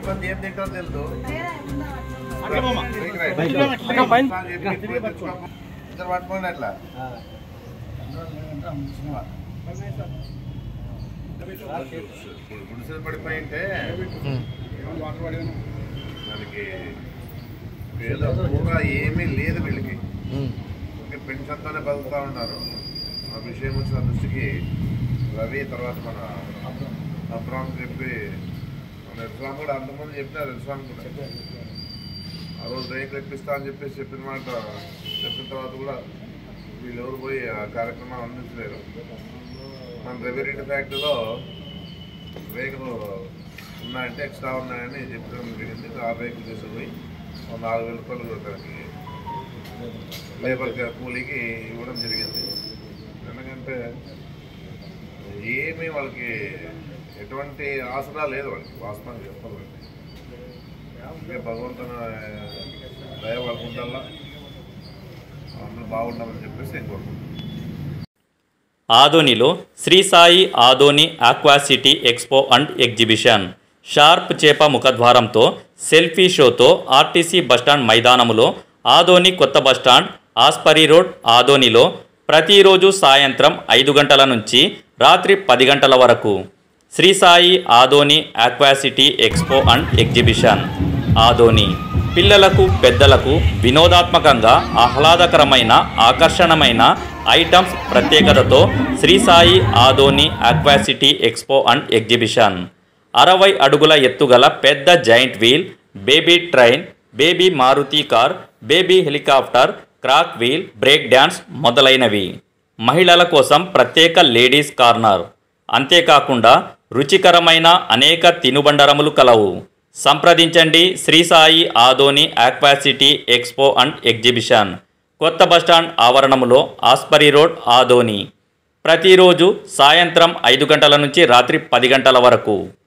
మంది ఏం తింటారో తెలుసు ఇద్దరు పట్టుకోండి అట్లా గుడిసెలు పడిపోయి ఉంటే మనకి ఏదో పూర్గా ఏమీ లేదు వీళ్ళకి ఇంకా పెన్షన్తోనే బతుకుతా ఉన్నారు ఆ విషయం వచ్చిన దృష్టికి రవి తర్వాత మన అబ్రామ్ చెప్పి మన ఇస్లాం కూడా అంతమంది చెప్పినారు ఇస్లాం కూడా ఆ రోజు రేపు ఇప్పిస్తా అని చెప్పేసి చెప్పిన మాట చెప్పిన తర్వాత కూడా వీళ్ళు ఎవరు పోయి ఆ కార్యక్రమం అందించలేరు మన రెవెన్యూ ఫ్యాక్టరీలో రేకులు ఉన్నాయంటే ఎక్స్ట్రా ఉన్నాయని చెప్పడం జరిగింది ఆ రేకులు తీసుకుపోయి ఒక నాలుగు వేల రూపాయలు అక్కడికి లేబర్ కూలీకి ఇవ్వడం జరిగింది ఎందుకంటే ఏమీ వాళ్ళకి ఎటువంటి ఆసరా లేదు వాళ్ళకి వాస్తవం చెప్పాలంటే ఇంకా భగవంతుని దయ వాళ్ళకు ఉండాలా అందరూ బాగుండాలని చెప్పేసి నేను కోరుకుంటున్నాను ఆదోనిలో Shri Sai Adoni aqua city expo and exhibition sharp చేప ముఖద్వారంతో సెల్ఫీ షోతో ఆర్టీసీ బస్టాండ్ మైదానములో ఆదోని కొత్త బస్టాండ్ ఆస్పరి రోడ్ ఆదోనిలో ప్రతిరోజు సాయంత్రం ఐదు గంటల నుంచి రాత్రి పది గంటల వరకు Shri Sai Adoni aqua city expo and exhibition Adoni పిల్లలకు పెద్దలకు వినోదాత్మకంగా ఆహ్లాదకరమైన ఆకర్షణమైన ఐటమ్స్ ప్రత్యేకతతో Shri Sai Adoni aqua city expo and exhibition అరవై అడుగుల ఎత్తుగల పెద్ద giant wheel baby train baby Maruti car baby helicopter crack wheel break dance మొదలైనవి మహిళల కోసం ప్రత్యేక లేడీస్ కార్నర్ అంతేకాకుండా రుచికరమైన అనేక తినుబండరములు కలవు సంప్రదించండి Shri Sai Adoni aqua city expo and exhibition కొత్త బస్టాండ్ ఆవరణములో ఆస్పరి రోడ్ ఆదోని ప్రతిరోజు సాయంత్రం ఐదు గంటల నుంచి రాత్రి పది గంటల వరకు